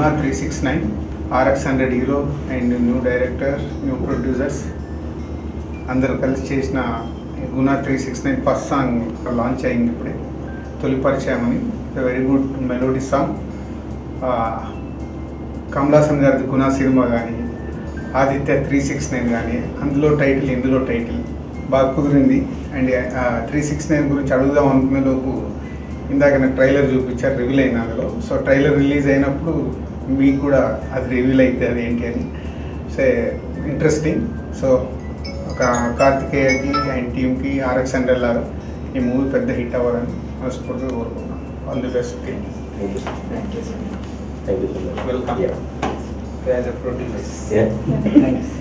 Guna three six nine RX hundred hero and new director new producers అందరు కలిసి చేసిన Guna three six nine first song launch అయింది ఇప్పుడే తొలి పరిచయం అని very good melody song Kamal Haasan గారిది గునా సినిమా కానీ ఆదిత్య త్రీ సిక్స్ నైన్ కానీ అందులో టైటిల్ ఇందులో టైటిల్ బాగా కుదిరింది అండ్ త్రీ సిక్స్ నైన్ గురించి అడుగుదాం అనుకునే లోపు ఇందాక నాకు ట్రైలర్ చూపించారు రివీల్ అయిన అందులో సో ట్రైలర్ రిలీజ్ అయినప్పుడు మీకు కూడా అది రివీల్ అవుతుంది అది ఏంటి అని సో ఇంట్రెస్టింగ్ సో ఒక కార్తికేయకి అండ్ టీమ్కి ఆర్ఎక్స్ హండ్రెడ్ లాగా ఈ మూవీ పెద్ద హిట్ అవ్వాలని మనస్ఫూర్తిగా కోరుకుంటున్నాను all the best team thank you so much welcome Yeah. As a producer Yeah. Thanks